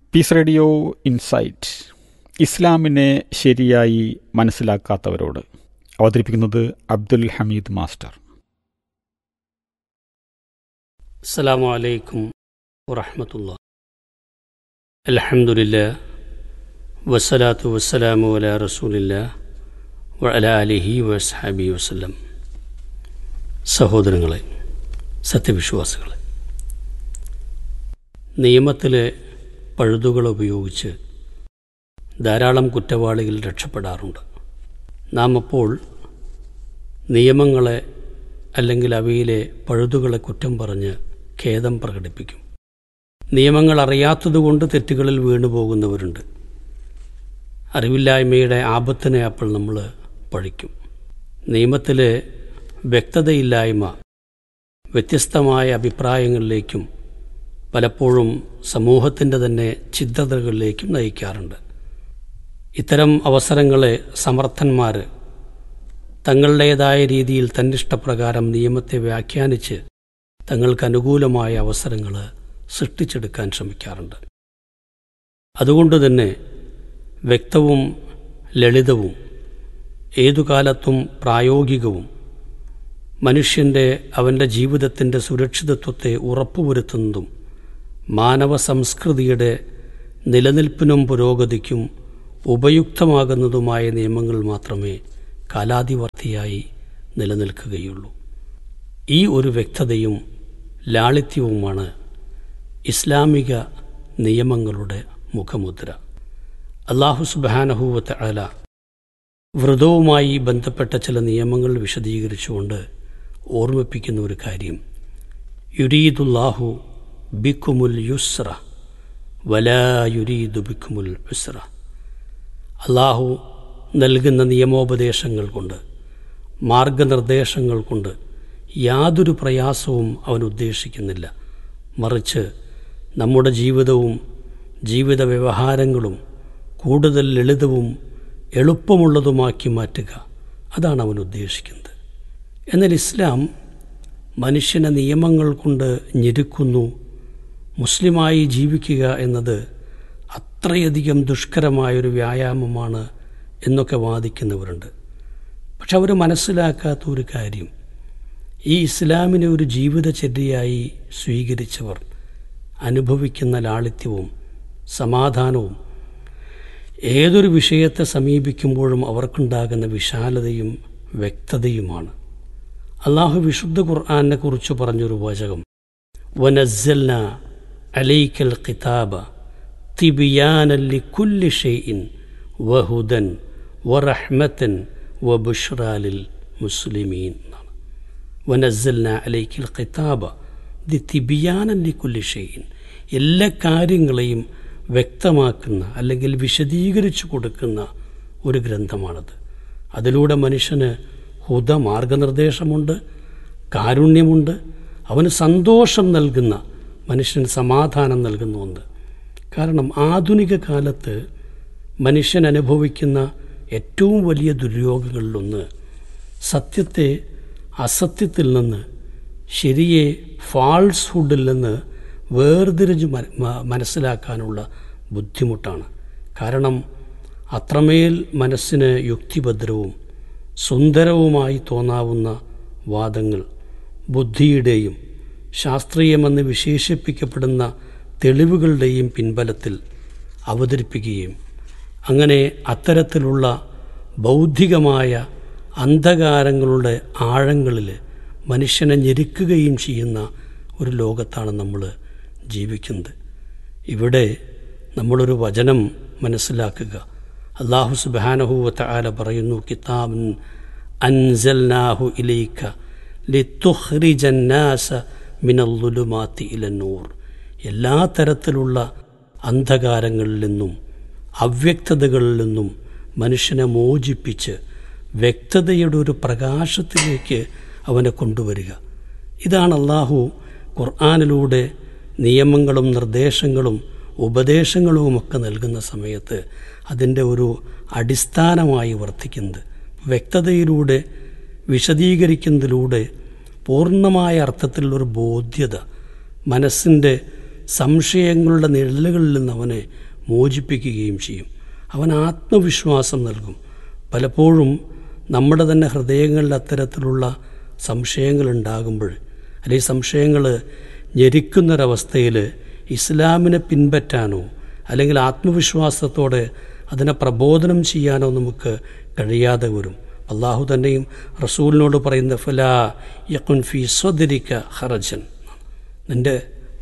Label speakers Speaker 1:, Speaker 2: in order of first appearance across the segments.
Speaker 1: piece radio insight ഇസ്ലാമിനെ ശരിയായി മനസ്സിലാക്കാത്തവരോട് അവതരിപ്പിക്കുന്നത് അബ്ദുൽ ഹമീദ് മാസ്റ്റർ
Speaker 2: السلام عليكم ورحمة الله الحمد لله والصلاة والسلام على رسول الله وعلى آله وصحبه وسلم സഹോദരങ്ങളെ സത്യവിശ്വാസികളെ നിയമത്തിലെ പഴുതുകൾ ഉപയോഗിച്ച് ധാരാളം കുറ്റവാളികൾ രക്ഷപ്പെടാറുണ്ട് നാം അപ്പോൾ നിയമങ്ങളെ അല്ലെങ്കിൽ അവയിലെ പഴുതുകളെ കുറ്റം പറഞ്ഞ് ഖേദം പ്രകടിപ്പിക്കും നിയമങ്ങൾ അറിയാത്തതുകൊണ്ട് തെറ്റുകളിൽ വീണുപോകുന്നവരുണ്ട് അറിവില്ലായ്മയുടെ ആപത്തിനെ അപ്പോൾ നമ്മൾ പഴിക്കും നിയമത്തിലെ വ്യക്തതയില്ലായ്മ വ്യത്യസ്തമായ അഭിപ്രായങ്ങളിലേക്കും പലപ്പോഴും സമൂഹത്തിൻ്റെ തന്നെ ഛിദ്രതകളിലേക്കും നയിക്കാറുണ്ട് ഇത്തരം അവസരങ്ങളെ സമർത്ഥന്മാർ തങ്ങളുടേതായ രീതിയിൽ തന്നിഷ്ടപ്രകാരം നിയമത്തെ വ്യാഖ്യാനിച്ച് തങ്ങൾക്ക് അനുകൂലമായ അവസരങ്ങൾ സൃഷ്ടിച്ചെടുക്കാൻ ശ്രമിക്കാറുണ്ട് അതുകൊണ്ട് തന്നെ വ്യക്തവും ലളിതവും ഏതു കാലത്തും പ്രായോഗികവും മനുഷ്യൻ്റെ അവൻ്റെ ജീവിതത്തിൻ്റെ സുരക്ഷിതത്വത്തെ ഉറപ്പുവരുത്തുന്നതും മാനവ സംസ്കൃതിയുടെ നിലനിൽപ്പിനും പുരോഗതിക്കും ഉപയുക്തമാകുന്നതുമായ നിയമങ്ങൾ മാത്രമേ കാലാതിവർത്തിയായി നിലനിൽക്കുകയുള്ളൂ ഈ ഒരു വ്യക്തതയും ലാളിത്യവുമാണ് ഇസ്ലാമിക നിയമങ്ങളുടെ മുഖമുദ്ര അള്ളാഹു സുബാനഹൂവത്ത് അല വ്രതവുമായി ബന്ധപ്പെട്ട ചില നിയമങ്ങൾ വിശദീകരിച്ചുകൊണ്ട് ഓർമ്മിപ്പിക്കുന്ന ഒരു കാര്യം യുരീദുല്ലാഹു ബിക്കുമുൽ യുസ്ര വലാ യുരീദു ബിക്കുമുൽ ഉസ്ര അള്ളാഹു നൽകുന്ന നിയമോപദേശങ്ങൾ കൊണ്ട് മാർഗനിർദ്ദേശങ്ങൾ കൊണ്ട് യാതൊരു പ്രയാസവും അവൻ ഉദ്ദേശിക്കുന്നില്ല മറിച്ച് നമ്മുടെ ജീവിതവും ജീവിത വ്യവഹാരങ്ങളും കൂടുതൽ ലളിതവും എളുപ്പമുള്ളതുമാക്കി മാറ്റുക അതാണ് അവൻ ഉദ്ദേശിക്കുന്നത് എന്നാൽ ഇസ്ലാം മനുഷ്യനെ നിയമങ്ങൾ കൊണ്ട് ഞെരുക്കുന്നു മുസ്ലിമായി ജീവിക്കുക എന്നത് അത്രയധികം ദുഷ്കരമായൊരു വ്യായാമമാണ് എന്നൊക്കെ വാദിക്കുന്നവരുണ്ട് പക്ഷെ അവർ മനസ്സിലാക്കാത്ത ഒരു കാര്യം ഈ ഇസ്ലാമിനെ ഒരു ജീവിതചര്യയായി സ്വീകരിച്ചവർ അനുഭവിക്കുന്ന ലാളിത്യവും സമാധാനവും ഏതൊരു വിഷയത്തെ സമീപിക്കുമ്പോഴും അവർക്കുണ്ടാകുന്ന വിശാലതയും വ്യക്തതയുമാണ് അള്ളാഹു വിശുദ്ധ ഖുർആാനെ കുറിച്ച് പറഞ്ഞൊരു വാചകം വനസ്സൽന അലൈക്കൽ കിതാബ തിബിയാനല്ലി കുല്ലി ഷെയ്ഇൻ വഹുദൻ വറഹ്മത്തൻ വബുഷ്റാലിൽ മുസ്ലിമീൻ എന്നാണ് വനസ്സൽന അലൈക്കൽ കിതാബ ദി തിബിയാനല്ലി കുല്ലി ഷെയ്ഇൻ എല്ലാ കാര്യങ്ങളെയും വ്യക്തമാക്കുന്ന അല്ലെങ്കിൽ വിശദീകരിച്ചു കൊടുക്കുന്ന ഒരു ഗ്രന്ഥമാണത് അതിലൂടെ മനുഷ്യന് ഹുദ മാർഗനിർദ്ദേശമുണ്ട് കാരുണ്യമുണ്ട് അവന് സന്തോഷം നൽകുന്ന മനുഷ്യന് സമാധാനം നൽകുന്ന ഒന്ന് കാരണം ആധുനിക കാലത്ത് മനുഷ്യൻ അനുഭവിക്കുന്ന ഏറ്റവും വലിയ ദുര്യോഗങ്ങളിലൊന്ന് സത്യത്തെ അസത്യത്തിൽ നിന്ന് ശരിയെ ഫാൾസ്ഹുഡിൽ നിന്ന് വേർതിരിഞ്ഞ് മനസ്സിലാക്കാനുള്ള ബുദ്ധിമുട്ടാണ് കാരണം അത്രമേൽ മനസ്സിന് യുക്തിഭദ്രവും സുന്ദരവുമായി തോന്നാവുന്ന വാദങ്ങൾ ബുദ്ധിയുടെയും ശാസ്ത്രീയമെന്ന് വിശേഷിപ്പിക്കപ്പെടുന്ന തെളിവുകളുടെയും പിൻബലത്തിൽ അവതരിപ്പിക്കുകയും അങ്ങനെ അത്തരത്തിലുള്ള ബൗദ്ധികമായ അന്ധകാരങ്ങളുടെ ആഴങ്ങളിൽ മനുഷ്യനെ ഞെരുക്കുകയും ചെയ്യുന്ന ഒരു ലോകത്താണ് നമ്മൾ ജീവിക്കുന്നത് ഇവിടെ നമ്മളൊരു വചനം മനസ്സിലാക്കുക അള്ളാഹു സുബാനഹുവത്ത ആല പറയുന്നു കിതാബൻ അൻസൽനാഹു ഇലൈക്ക ലിത്തുഹ്രിജന്നാസ മിനല്ലുലുമാത്തി ഇലന്നൂർ എല്ലാ തരത്തിലുള്ള അന്ധകാരങ്ങളിൽ നിന്നും അവ്യക്തതകളിൽ നിന്നും മനുഷ്യനെ മോചിപ്പിച്ച് വ്യക്തതയുടെ ഒരു പ്രകാശത്തിലേക്ക് അവനെ കൊണ്ടുവരിക ഇതാണ് അള്ളാഹു ഖുർആാനിലൂടെ നിയമങ്ങളും നിർദ്ദേശങ്ങളും ഉപദേശങ്ങളുമൊക്കെ നൽകുന്ന സമയത്ത് അതിൻ്റെ ഒരു അടിസ്ഥാനമായി വർത്തിക്കുന്നത് വ്യക്തതയിലൂടെ വിശദീകരിക്കുന്നതിലൂടെ പൂർണ്ണമായ അർത്ഥത്തിലുള്ളൊരു ബോധ്യത മനസ്സിൻ്റെ സംശയങ്ങളുടെ നിഴലുകളിൽ നിന്ന് അവനെ മോചിപ്പിക്കുകയും ചെയ്യും അവൻ ആത്മവിശ്വാസം നൽകും പലപ്പോഴും നമ്മുടെ തന്നെ ഹൃദയങ്ങളിൽ അത്തരത്തിലുള്ള സംശയങ്ങൾ ഉണ്ടാകുമ്പോൾ അല്ലെങ്കിൽ സംശയങ്ങൾ ഞെരിക്കുന്നൊരവസ്ഥയിൽ ഇസ്ലാമിനെ പിൻപറ്റാനോ അല്ലെങ്കിൽ ആത്മവിശ്വാസത്തോടെ അതിനെ പ്രബോധനം ചെയ്യാനോ നമുക്ക് കഴിയാതെ വരും അള്ളാഹു തന്നെയും റസൂലിനോട് പറയുന്ന ഫലാ യക്കുൻ ഫി സ്വദരിക്ക ഹറജൻ നിൻ്റെ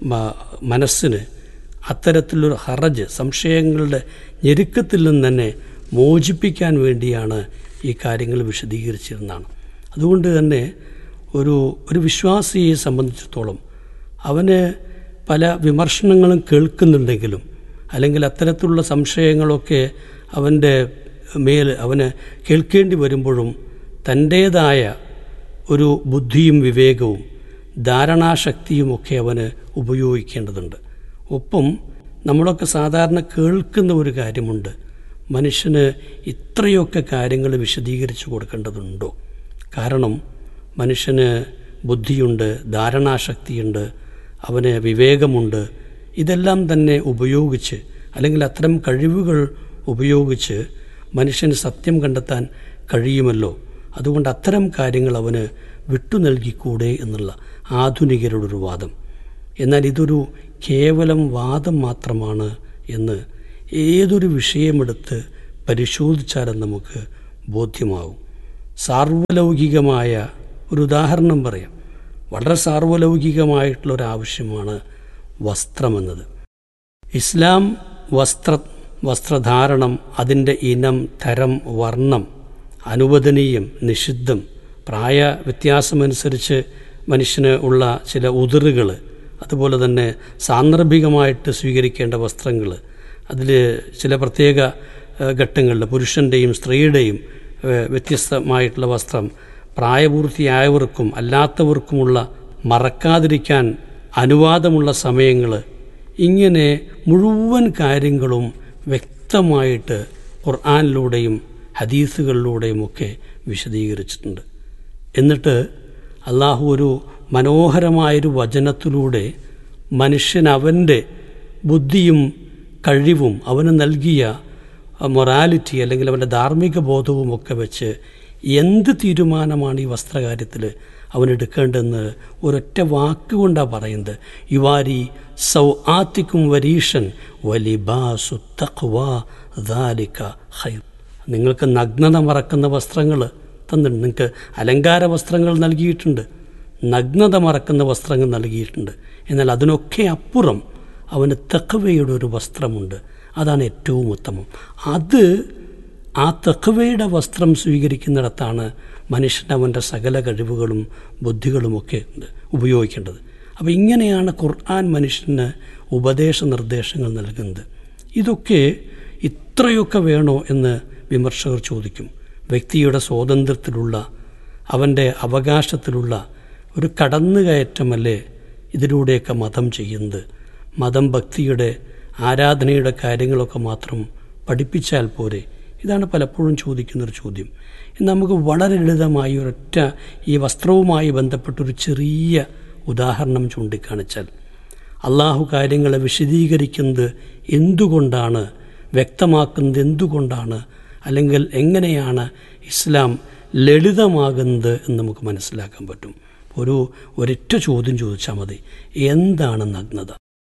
Speaker 2: മനസ്സിന് അത്തരത്തിലൊരു ഹറജ് സംശയങ്ങളുടെ ഞെരുക്കത്തിൽ നിന്ന് തന്നെ മോചിപ്പിക്കാൻ വേണ്ടിയാണ് ഈ കാര്യങ്ങൾ വിശദീകരിച്ചിരുന്നതാണ് അതുകൊണ്ട് തന്നെ ഒരു ഒരു വിശ്വാസിയെ സംബന്ധിച്ചിടത്തോളം അവന് പല വിമർശനങ്ങളും കേൾക്കുന്നുണ്ടെങ്കിലും അല്ലെങ്കിൽ അത്തരത്തിലുള്ള സംശയങ്ങളൊക്കെ അവൻ്റെ മേൽ അവന് കേൾക്കേണ്ടി വരുമ്പോഴും തൻ്റേതായ ഒരു ബുദ്ധിയും വിവേകവും ധാരണാശക്തിയുമൊക്കെ അവന് ഉപയോഗിക്കേണ്ടതുണ്ട് ഒപ്പം നമ്മളൊക്കെ സാധാരണ കേൾക്കുന്ന ഒരു കാര്യമുണ്ട് മനുഷ്യന് ഇത്രയൊക്കെ കാര്യങ്ങൾ വിശദീകരിച്ചു കൊടുക്കേണ്ടതുണ്ടോ കാരണം മനുഷ്യന് ബുദ്ധിയുണ്ട് ധാരണാശക്തിയുണ്ട് അവന് വിവേകമുണ്ട് ഇതെല്ലാം തന്നെ ഉപയോഗിച്ച് അല്ലെങ്കിൽ അത്തരം കഴിവുകൾ ഉപയോഗിച്ച് മനുഷ്യന് സത്യം കണ്ടെത്താൻ കഴിയുമല്ലോ അതുകൊണ്ട് അത്തരം കാര്യങ്ങൾ അവന് വിട്ടു നൽകിക്കൂടെ എന്നുള്ള ആധുനികരുടെ ഒരു വാദം എന്നാൽ ഇതൊരു കേവലം വാദം മാത്രമാണ് എന്ന് ഏതൊരു വിഷയമെടുത്ത് പരിശോധിച്ചാലും നമുക്ക് ബോധ്യമാവും സാർവലൗകികമായ ഒരു ഉദാഹരണം പറയാം വളരെ സാർവലൗകികമായിട്ടുള്ള ഒരു ആവശ്യമാണ് വസ്ത്രമെന്നത് ഇസ്ലാം വസ്ത്ര വസ്ത്രധാരണം അതിൻ്റെ ഇനം തരം വർണ്ണം അനുവദനീയം നിഷിദ്ധം പ്രായ വ്യത്യാസമനുസരിച്ച് മനുഷ്യന് ഉള്ള ചില ഉതിറുകൾ അതുപോലെ തന്നെ സാന്ദർഭികമായിട്ട് സ്വീകരിക്കേണ്ട വസ്ത്രങ്ങൾ അതിൽ ചില പ്രത്യേക ഘട്ടങ്ങളിൽ പുരുഷൻ്റെയും സ്ത്രീയുടെയും വ്യത്യസ്തമായിട്ടുള്ള വസ്ത്രം പ്രായപൂർത്തിയായവർക്കും അല്ലാത്തവർക്കുമുള്ള മറക്കാതിരിക്കാൻ അനുവാദമുള്ള സമയങ്ങൾ ഇങ്ങനെ മുഴുവൻ കാര്യങ്ങളും വ്യക്തമായിട്ട് ഖുർആാനിലൂടെയും ഹദീസുകളിലൂടെയും ഒക്കെ വിശദീകരിച്ചിട്ടുണ്ട് എന്നിട്ട് അള്ളാഹു ഒരു മനോഹരമായൊരു വചനത്തിലൂടെ മനുഷ്യൻ അവൻ്റെ ബുദ്ധിയും കഴിവും അവന് നൽകിയ മൊറാലിറ്റി അല്ലെങ്കിൽ അവൻ്റെ ധാർമ്മിക ബോധവും ഒക്കെ വെച്ച് എന്ത് തീരുമാനമാണ് ഈ വസ്ത്രകാര്യത്തിൽ അവൻ എടുക്കേണ്ടതെന്ന് ഒരൊറ്റ വാക്കുകൊണ്ടാണ് പറയുന്നത് യുവാരി സൗ ആത്തിക്കും വരീഷൻ വലിബാസു തഖ്വാ ദാലിക ഖൈർ നിങ്ങൾക്ക് നഗ്നത മറക്കുന്ന വസ്ത്രങ്ങൾ തന്നിട്ടുണ്ട് നിങ്ങൾക്ക് അലങ്കാര വസ്ത്രങ്ങൾ നൽകിയിട്ടുണ്ട് നഗ്നത മറക്കുന്ന വസ്ത്രങ്ങൾ നൽകിയിട്ടുണ്ട് എന്നാൽ അതിനൊക്കെ അപ്പുറം അവന് തെക്കവയുടെ ഒരു വസ്ത്രമുണ്ട് അതാണ് ഏറ്റവും ഉത്തമം അത് ആ തെക്കവയുടെ വസ്ത്രം സ്വീകരിക്കുന്നിടത്താണ് മനുഷ്യൻ അവൻ്റെ സകല കഴിവുകളും ബുദ്ധികളുമൊക്കെ ഉപയോഗിക്കേണ്ടത് അപ്പോൾ ഇങ്ങനെയാണ് ഖുർആൻ മനുഷ്യന് ഉപദേശ നിർദ്ദേശങ്ങൾ നൽകുന്നത് ഇതൊക്കെ ഇത്രയൊക്കെ വേണോ എന്ന് വിമർശകർ ചോദിക്കും വ്യക്തിയുടെ സ്വാതന്ത്ര്യത്തിലുള്ള അവൻ്റെ അവകാശത്തിലുള്ള ഒരു കടന്നുകയറ്റമല്ലേ ഇതിലൂടെയൊക്കെ മതം ചെയ്യുന്നത് മതം ഭക്തിയുടെ ആരാധനയുടെ കാര്യങ്ങളൊക്കെ മാത്രം പഠിപ്പിച്ചാൽ പോരെ ഇതാണ് പലപ്പോഴും ചോദിക്കുന്നൊരു ചോദ്യം നമുക്ക് വളരെ ലളിതമായി ഒരൊറ്റ ഈ വസ്ത്രവുമായി ബന്ധപ്പെട്ടൊരു ചെറിയ ഉദാഹരണം ചൂണ്ടിക്കാണിച്ചാൽ അള്ളാഹു കാര്യങ്ങളെ വിശദീകരിക്കുന്നത് എന്തുകൊണ്ടാണ് വ്യക്തമാക്കുന്നത് എന്തുകൊണ്ടാണ് അല്ലെങ്കിൽ എങ്ങനെയാണ് ഇസ്ലാം ലളിതമാകുന്നത് എന്ന് നമുക്ക് മനസ്സിലാക്കാൻ പറ്റും ഒരു ഒരൊറ്റ ചോദ്യം ചോദിച്ചാൽ മതി എന്താണ് നഗ്നത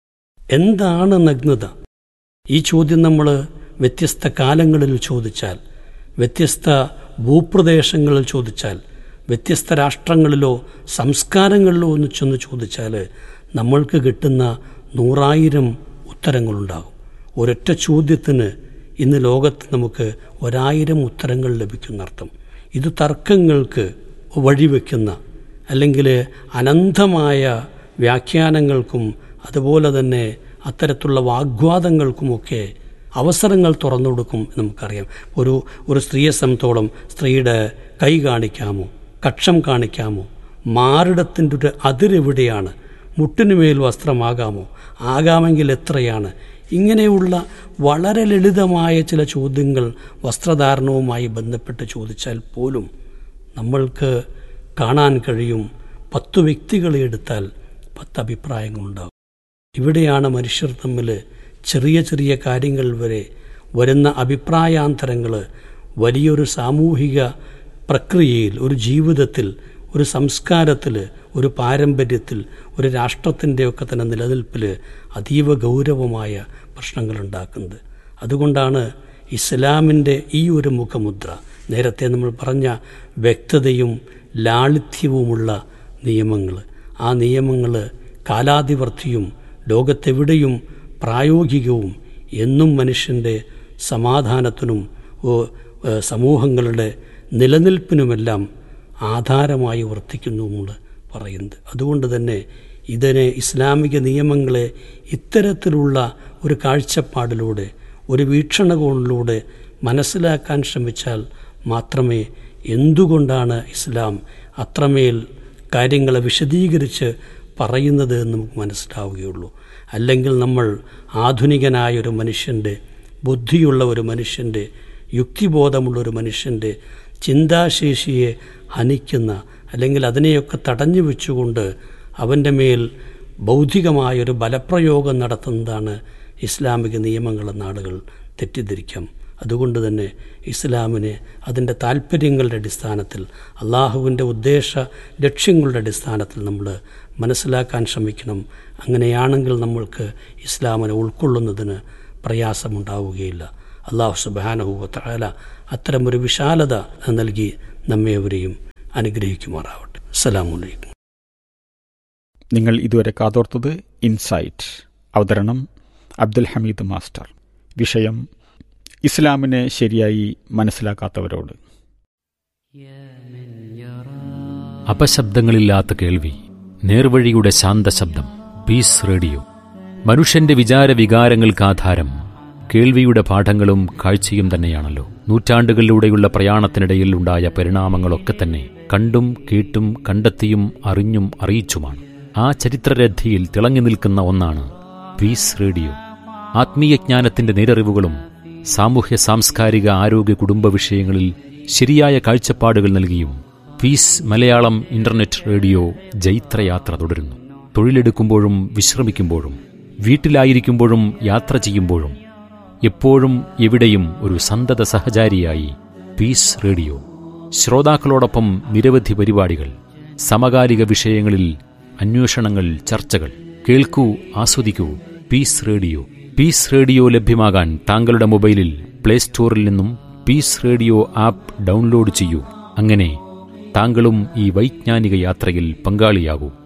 Speaker 2: എന്താണ് നഗ്നത ഈ ചോദ്യം നമ്മൾ വ്യത്യസ്ത കാലങ്ങളിൽ ചോദിച്ചാൽ വ്യത്യസ്ത ഭൂപ്രദേശങ്ങളിൽ ചോദിച്ചാൽ വ്യത്യസ്ത രാഷ്ട്രങ്ങളിലോ സംസ്കാരങ്ങളിലോ ഒന്ന് ചെന്ന് ചോദിച്ചാൽ നമ്മൾക്ക് കിട്ടുന്ന നൂറായിരം ഉത്തരങ്ങളുണ്ടാകും ഒരൊറ്റ ചോദ്യത്തിന് ഇന്ന് ലോകത്ത് നമുക്ക് ഒരായിരം ഉത്തരങ്ങൾ ലഭിക്കുന്നർത്ഥം ഇത് തർക്കങ്ങൾക്ക് വഴിവെക്കുന്ന അല്ലെങ്കിൽ അനന്തമായ വ്യാഖ്യാനങ്ങൾക്കും അതുപോലെ തന്നെ അത്തരത്തിലുള്ള വാഗ്വാദങ്ങൾക്കുമൊക്കെ അവസരങ്ങൾ തുറന്നു കൊടുക്കും നമുക്കറിയാം ഒരു ഒരു സ്ത്രീയെ സംബന്ധിച്ചോളം സ്ത്രീയുടെ കൈ കാണിക്കാമോ കക്ഷം കാണിക്കാമോ മാറിടത്തിൻ്റെ ഒരു അതിരെവിടെയാണ് മുട്ടിനുമേൽ വസ്ത്രമാകാമോ ആകാമെങ്കിൽ എത്രയാണ് ഇങ്ങനെയുള്ള വളരെ ലളിതമായ ചില ചോദ്യങ്ങൾ വസ്ത്രധാരണവുമായി ബന്ധപ്പെട്ട് ചോദിച്ചാൽ പോലും നമ്മൾക്ക് കാണാൻ കഴിയും പത്തു വ്യക്തികളെ എടുത്താൽ പത്ത് അഭിപ്രായങ്ങളുണ്ടാകും ഇവിടെയാണ് മനുഷ്യർ തമ്മിൽ ചെറിയ ചെറിയ കാര്യങ്ങൾ വരെ വരുന്ന അഭിപ്രായാന്തരങ്ങൾ വലിയൊരു സാമൂഹിക പ്രക്രിയയിൽ ഒരു ജീവിതത്തിൽ ഒരു സംസ്കാരത്തിൽ ഒരു പാരമ്പര്യത്തിൽ ഒരു രാഷ്ട്രത്തിൻ്റെയൊക്കെ തന്നെ നിലനിൽപ്പിൽ അതീവ ഗൗരവമായ പ്രശ്നങ്ങളുണ്ടാക്കുന്നത് അതുകൊണ്ടാണ് ഇസ്ലാമിൻ്റെ ഈ ഒരു മുഖമുദ്ര നേരത്തെ നമ്മൾ പറഞ്ഞ വ്യക്തതയും ലാളിത്യവുമുള്ള നിയമങ്ങൾ ആ നിയമങ്ങൾ കാലാതിവർത്തിയും ലോകത്തെവിടെയും പ്രായോഗികവും എന്നും മനുഷ്യൻ്റെ സമാധാനത്തിനും സമൂഹങ്ങളുടെ നിലനിൽപ്പിനുമെല്ലാം ആധാരമായി വർത്തിക്കുന്നുവെന്ന് പറയുന്നത് അതുകൊണ്ട് തന്നെ ഇതിനെ ഇസ്ലാമിക നിയമങ്ങളെ ഇത്തരത്തിലുള്ള ഒരു കാഴ്ചപ്പാടിലൂടെ ഒരു വീക്ഷണകോണിലൂടെ മനസ്സിലാക്കാൻ ശ്രമിച്ചാൽ മാത്രമേ എന്തുകൊണ്ടാണ് ഇസ്ലാം അത്രമേൽ കാര്യങ്ങളെ വിശദീകരിച്ച് പറയുന്നത് എന്ന് നമുക്ക് മനസ്സിലാവുകയുള്ളൂ അല്ലെങ്കിൽ നമ്മൾ ആധുനികനായ ഒരു മനുഷ്യൻ്റെ ബുദ്ധിയുള്ള ഒരു മനുഷ്യൻ്റെ യുക്തിബോധമുള്ള ഒരു മനുഷ്യൻ്റെ ചിന്താശേഷിയെ ഹനിക്കുന്ന അല്ലെങ്കിൽ അതിനെയൊക്കെ തടഞ്ഞു വെച്ചുകൊണ്ട് അവൻ്റെ മേൽ ബൗദ്ധികമായൊരു ബലപ്രയോഗം നടത്തുന്നതാണ് ഇസ്ലാമിക നിയമങ്ങളെന്ന ആളുകൾ തെറ്റിദ്ധരിക്കാം അതുകൊണ്ട് തന്നെ ഇസ്ലാമിനെ അതിൻ്റെ താല്പര്യങ്ങളുടെ അടിസ്ഥാനത്തിൽ അള്ളാഹുവിൻ്റെ ഉദ്ദേശ ലക്ഷ്യങ്ങളുടെ അടിസ്ഥാനത്തിൽ നമ്മൾ മനസ്സിലാക്കാൻ ശ്രമിക്കണം അങ്ങനെയാണെങ്കിൽ നമ്മൾക്ക് ഇസ്ലാമിനെ ഉൾക്കൊള്ളുന്നതിന് പ്രയാസമുണ്ടാവുകയില്ല അള്ളാഹു സുബാനഹുവല അത്തരമൊരു വിശാലത നൽകി നമ്മെവരെയും അനുഗ്രഹിക്കുമാറാവട്ടെ അസ്സലാമലൈക്കും
Speaker 1: നിങ്ങൾ ഇതുവരെ കാതോർത്തത് ഇൻസൈറ്റ് അവതരണം അബ്ദുൽ ഹമീദ് മാസ്റ്റർ വിഷയം ഇസ്ലാമിനെ ശരിയായി മനസ്സിലാക്കാത്തവരോട്
Speaker 3: അപശബ്ദങ്ങളില്ലാത്ത കേൾവി നേർവഴിയുടെ ശാന്തശബ്ദം പീസ് റേഡിയോ മനുഷ്യന്റെ വിചാര വികാരങ്ങൾക്ക് ആധാരം കേൾവിയുടെ പാഠങ്ങളും കാഴ്ചയും തന്നെയാണല്ലോ നൂറ്റാണ്ടുകളിലൂടെയുള്ള പ്രയാണത്തിനിടയിൽ ഉണ്ടായ പരിണാമങ്ങളൊക്കെ തന്നെ കണ്ടും കേട്ടും കണ്ടെത്തിയും അറിഞ്ഞും അറിയിച്ചുമാണ് ആ ചരിത്രരഥിയിൽ തിളങ്ങി നിൽക്കുന്ന ഒന്നാണ് പീസ് റേഡിയോ ആത്മീയജ്ഞാനത്തിന്റെ നേരറിവുകളും സാമൂഹ്യ സാംസ്കാരിക ആരോഗ്യ കുടുംബ വിഷയങ്ങളിൽ ശരിയായ കാഴ്ചപ്പാടുകൾ നൽകിയും പീസ് മലയാളം ഇന്റർനെറ്റ് റേഡിയോ ജൈത്രയാത്ര തുടരുന്നു തൊഴിലെടുക്കുമ്പോഴും വിശ്രമിക്കുമ്പോഴും വീട്ടിലായിരിക്കുമ്പോഴും യാത്ര ചെയ്യുമ്പോഴും എപ്പോഴും എവിടെയും ഒരു സന്തത സഹചാരിയായി പീസ് റേഡിയോ ശ്രോതാക്കളോടൊപ്പം നിരവധി പരിപാടികൾ സമകാലിക വിഷയങ്ങളിൽ അന്വേഷണങ്ങൾ ചർച്ചകൾ കേൾക്കൂ ആസ്വദിക്കൂ പീസ് റേഡിയോ പീസ് റേഡിയോ ലഭ്യമാകാൻ താങ്കളുടെ മൊബൈലിൽ പ്ലേ സ്റ്റോറിൽ നിന്നും പീസ് റേഡിയോ ആപ്പ് ഡൗൺലോഡ് ചെയ്യൂ അങ്ങനെ താങ്കളും ഈ വൈജ്ഞാനിക യാത്രയിൽ പങ്കാളിയാകൂ